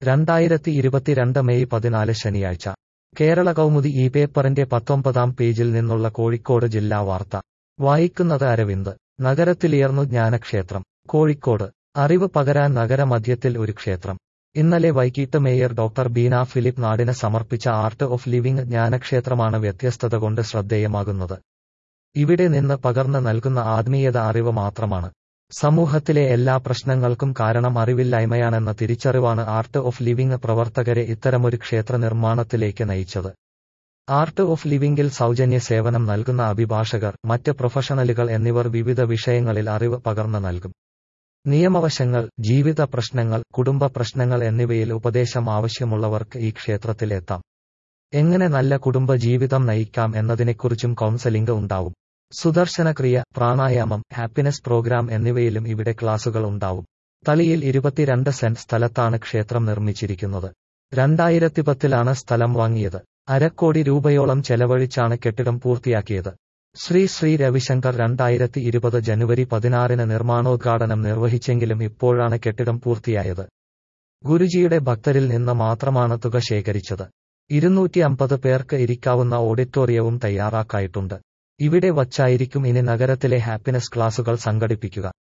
രണ്ടായിരത്തി ഇരുപത്തിരണ്ട് മെയ് പതിനാല് ശനിയാഴ്ച കേരള കൗമുദി ഈ പേപ്പറിന്റെ പത്തൊമ്പതാം പേജിൽ നിന്നുള്ള കോഴിക്കോട് ജില്ലാ വാർത്ത വായിക്കുന്നത് അരവിന്ദ് നഗരത്തിലുയർന്നു ജ്ഞാനക്ഷേത്രം കോഴിക്കോട് അറിവ് പകരാൻ നഗരമധ്യത്തിൽ ഒരു ക്ഷേത്രം ഇന്നലെ വൈകിട്ട് മേയർ ഡോക്ടർ ബീന ഫിലിപ്പ് നാടിന് സമർപ്പിച്ച ആർട്ട് ഓഫ് ലിവിംഗ് ജ്ഞാനക്ഷേത്രമാണ് വ്യത്യസ്തത കൊണ്ട് ശ്രദ്ധേയമാകുന്നത് ഇവിടെ നിന്ന് പകർന്നു നൽകുന്ന ആത്മീയത അറിവ് മാത്രമാണ് സമൂഹത്തിലെ എല്ലാ പ്രശ്നങ്ങൾക്കും കാരണം അറിവില്ലായ്മയാണെന്ന തിരിച്ചറിവാണ് ആർട്ട് ഓഫ് ലിവിംഗ് പ്രവർത്തകരെ ഇത്തരമൊരു ക്ഷേത്ര നിർമ്മാണത്തിലേക്ക് നയിച്ചത് ആർട്ട് ഓഫ് ലിവിംഗിൽ സൗജന്യ സേവനം നൽകുന്ന അഭിഭാഷകർ മറ്റ് പ്രൊഫഷണലുകൾ എന്നിവർ വിവിധ വിഷയങ്ങളിൽ അറിവ് പകർന്നു നൽകും നിയമവശങ്ങൾ ജീവിത പ്രശ്നങ്ങൾ കുടുംബ പ്രശ്നങ്ങൾ എന്നിവയിൽ ഉപദേശം ആവശ്യമുള്ളവർക്ക് ഈ ക്ഷേത്രത്തിൽ എത്താം എങ്ങനെ നല്ല കുടുംബ ജീവിതം നയിക്കാം എന്നതിനെക്കുറിച്ചും കൗൺസലിംഗ് ഉണ്ടാവും സുദർശനക്രിയ പ്രാണായാമം ഹാപ്പിനെസ് പ്രോഗ്രാം എന്നിവയിലും ഇവിടെ ക്ലാസുകൾ ഉണ്ടാവും തളിയിൽ ഇരുപത്തിരണ്ട് സെന്റ് സ്ഥലത്താണ് ക്ഷേത്രം നിർമ്മിച്ചിരിക്കുന്നത് രണ്ടായിരത്തി പത്തിലാണ് സ്ഥലം വാങ്ങിയത് അരക്കോടി രൂപയോളം ചെലവഴിച്ചാണ് കെട്ടിടം പൂർത്തിയാക്കിയത് ശ്രീ ശ്രീ രവിശങ്കർ രണ്ടായിരത്തി ഇരുപത് ജനുവരി പതിനാറിന് നിർമ്മാണോദ്ഘാടനം നിർവഹിച്ചെങ്കിലും ഇപ്പോഴാണ് കെട്ടിടം പൂർത്തിയായത് ഗുരുജിയുടെ ഭക്തരിൽ നിന്ന് മാത്രമാണ് തുക ശേഖരിച്ചത് ഇരുന്നൂറ്റി അമ്പത് പേർക്ക് ഇരിക്കാവുന്ന ഓഡിറ്റോറിയവും തയ്യാറാക്കായിട്ടുണ്ട് ഇവിടെ വച്ചായിരിക്കും ഇനി നഗരത്തിലെ ഹാപ്പിനെസ് ക്ലാസുകൾ സംഘടിപ്പിക്കുക